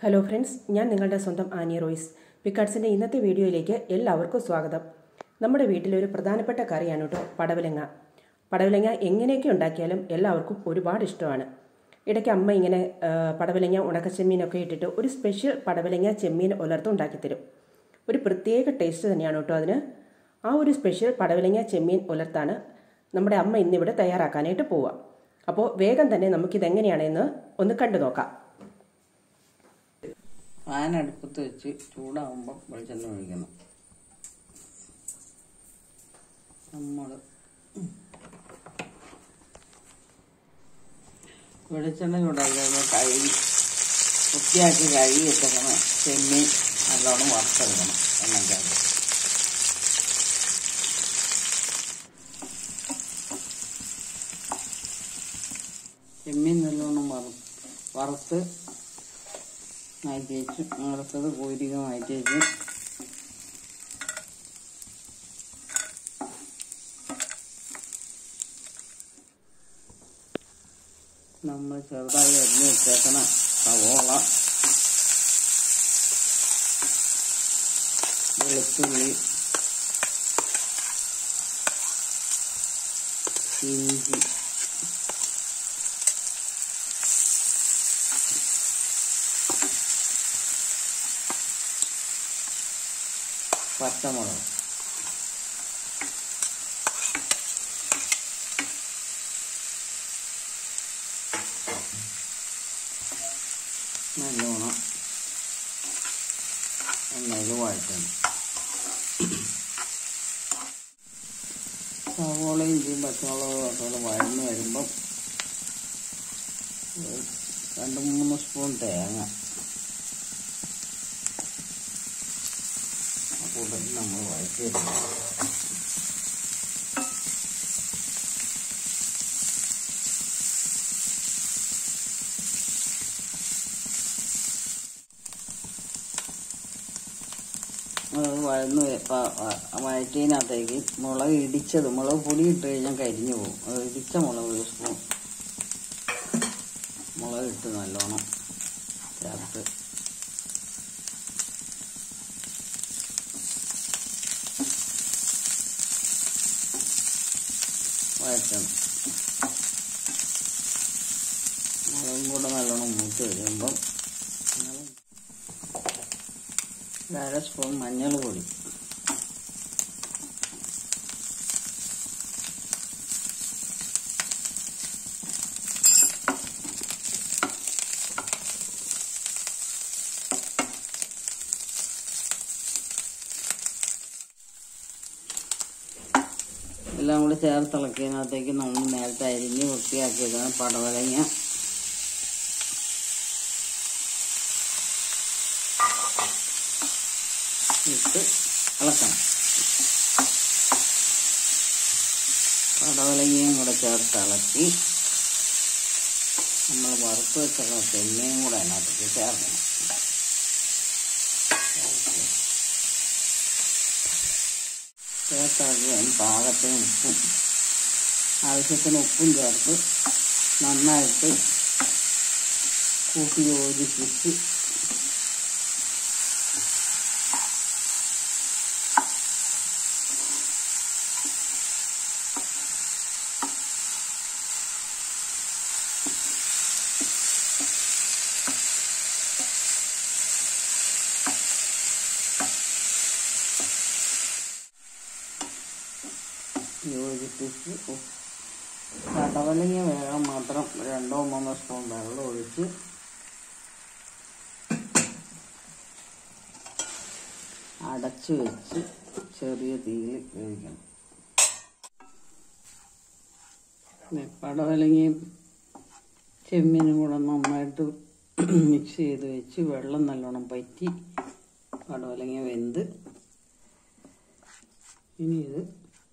hello friends ഞാൻ നിങ്ങളുടെ സ്വന്തം ആനി റോയ്സ് പിക്കാട്സിൻ്റെ ഇന്നത്തെ വീഡിയോയിലേക്ക് എല്ലാവർക്കും സ്വാഗതം നമ്മുടെ വീട്ടിലെ ഒരു പ്രധാനപ്പെട്ട കറിയാണ് കേട്ടോ പടവലങ്ങ പടവലങ്ങ എങ്ങനെയൊക്കെ ഉണ്ടാക്കിയാലും എല്ലാവർക്കും ഒരുപാട് ഇഷ്ടമാണ് ഇടയ്ക്ക് അമ്മ ഇങ്ങനെ ആ, പടവലങ്ങ ഉണക്കച്ചെമ്മീനൊക്കെ ഇട്ടിട്ട് ഒരു സ്പെഷ്യൽ പടവലങ്ങ ചെമ്മീൻ ഉലർത്തും ഉണ്ടാക്കിത്തരും ഒരു പ്രത്യേക ടേസ്റ്റ് തന്നെയാണ് കേട്ടോ അതിന് ആ ഒരു സ്പെഷ്യൽ പടവലങ്ങ ചെമ്മീൻ ഉലർത്താണ് നമ്മുടെ അമ്മ ഇന്നിവിടെ തയ്യാറാക്കാനായിട്ട് പോവുക അപ്പോൾ വേഗം തന്നെ നമുക്കിതെങ്ങനെയാണെന്ന് ഒന്ന് കണ്ടു നോക്കാം ഫാൻ അടുപ്പത്ത് വെച്ച് ചൂടാകുമ്പോൾ വെളിച്ചെണ്ണ ഒഴിക്കണം നമ്മൾ വെളിച്ചെണ്ണ ചൂടാക്കി കഴിയുമ്പോൾ കഴുകി വൃത്തിയാക്കി കഴുകി വെച്ചേക്കണം ചെമ്മീൻ നല്ലോണം വറുത്തെടുക്കണം എണ്ണയ്ക്കകത്ത് ചെമ്മീൻ നല്ലോണം വറു വറുത്ത് മാറ്റി വെച്ചു വറുത്തത് കോരിക മാറ്റി വെച്ചു നമ്മൾ ചെറുതായി അരിഞ്ഞ് വെച്ചേക്കണ സവോള വെളുത്തുള്ളി ഇഞ്ചി പച്ചമുളക് നല്ലോണം എണ്ണയിൽ വഴറ്റണം സവോളയും ഇഞ്ചിയും പച്ചമുളകും ഒക്കെ വഴന്ന് വരുമ്പം ഒരു രണ്ട് മൂന്ന് സ്പൂൺ തേങ്ങ അപ്പോൾ നമ്മൾ വഴറ്റിയെടുക്കണം അത് വഴന്ന് വ- വ- വ- വഴറ്റിയതിനകത്തേക്ക് മുളക് ഇടിച്ചത് മുളക് പൊടി ഇട്ട് കഴിഞ്ഞാൽ കരിഞ്ഞു പോകും അത് ഇടിച്ച മുളക് ഒരു സ്പൂൺ മുളക് ഇട്ട് നല്ലോണം ചേർത്ത് വഴറ്റണം മുളകും കൂടെ നല്ലോണം മൂത്ത് കഴിയുമ്പം നമ്മൾ ഒരു അര സ്പൂൺ മഞ്ഞൾ പൊടി എല്ലാം കൂടി ചേർത്ത് ഇളക്കിയതിനകത്തേക്ക് നമ്മൾ നേരത്തെ അരിഞ്ഞ് വൃത്തിയാക്കിയതാണ് പടവലങ്ങ ഇട്ട് ഇളക്കണം പടവലങ്ങയും കൂടെ ചേർത്ത് ഇളക്കി നമ്മൾ വറുത്ത് വെച്ച തെങ്ങയും കൂടെ അതിനകത്തേക്ക് ചേർക്കണം ചേർത്താക്കി അതിന് പാകത്തിന് ഉപ്പും ആവശ്യത്തിന് ഉപ്പും ചേർത്ത് നന്നായിട്ട് കൂട്ടി യോജിപ്പിച്ച് യോജിപ്പിച്ച് ഉപ്പ് കടവലങ്ങ വേഗം മാത്രം രണ്ടോ മൂന്നോ സ്പൂൺ വെള്ളം ഒഴിച്ച് അടച്ചു വെച്ച് ചെറിയ തീയിൽ വേവിക്കണം പിന്നെ പടവലങ്ങയും ചെമ്മീനും കൂടെ നന്നായിട്ട് മിക്സ് ചെയ്ത് വെച്ച് വെള്ളം നല്ലോണം പറ്റി പടവലങ്ങ വെന്ത് ഇനി ഇത്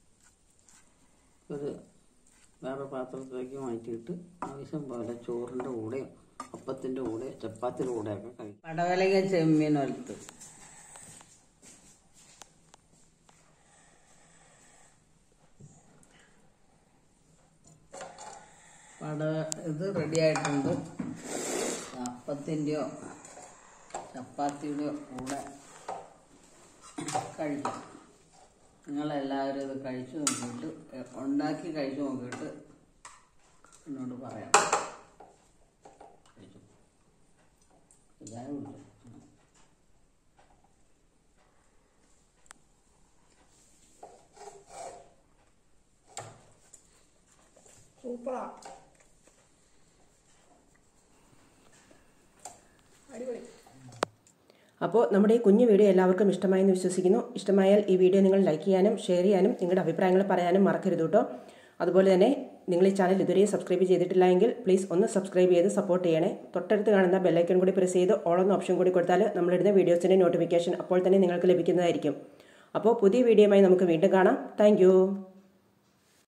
ഒരു വേറെ പാത്രത്തിലേക്ക് മാറ്റിയിട്ട് ആവശ്യം പോലെ ചോറിൻ്റെ കൂടെയോ അപ്പത്തിൻ്റെ കൂടെ ചപ്പാത്തിയുടെ കൂടെയൊക്കെ കഴിക്കും പടവലങ്ങ ചെമ്മീൻ വലുത്ത് പട ഇത് റെഡി ആയിട്ടുണ്ട് അപ്പത്തിൻ്റെയോ ചപ്പാത്തിയുടെ കൂടെ കഴിക്കാം നിങ്ങളെല്ലാവരും ഇത് കഴിച്ചു നോക്കിയിട്ട് എ, ഉണ്ടാക്കി കഴിച്ചു നോക്കിയിട്ട് എന്നോട് പറയാം കഴിച്ചു ചായ കുടിച്ചു സൂപ്പറാ അടിപൊളി അപ്പോൾ നമ്മുടെ ഈ കുഞ്ഞു വീഡിയോ എല്ലാവർക്കും ഇഷ്ടമായെന്ന് വിശ്വസിക്കുന്നു ഇഷ്ടമായാൽ ഈ വീഡിയോ നിങ്ങൾ ലൈക്ക് ചെയ്യാനും ഷെയർ ചെയ്യാനും നിങ്ങളുടെ അഭിപ്രായങ്ങൾ പറയാനും മറക്കരുത് കേട്ടോ അതുപോലെ തന്നെ നിങ്ങൾ ഈ ചാനൽ ഇതുവരെ സബ്സ്ക്രൈബ് ചെയ്തിട്ടില്ല എങ്കിൽ പ്ലീസ് ഒന്ന് സബ്സ്ക്രൈബ് ചെയ്ത് സപ്പോർട്ട് ചെയ്യണേ തൊട്ടടുത്ത് കാണുന്ന ബെല്ലൈക്കൺ കൂടി പ്രസ് ചെയ്ത് ഓൾ എന്ന ഓപ്ഷൻ കൂടി കൊടുത്താൽ നമ്മളിടുന്ന വീഡിയോസിൻ്റെ നോട്ടിഫിക്കേഷൻ അപ്പോൾ തന്നെ നിങ്ങൾക്ക് ലഭിക്കുന്നതായിരിക്കും അപ്പോൾ പുതിയ വീഡിയോയുമായി നമുക്ക് വീണ്ടും കാണാം താങ്ക്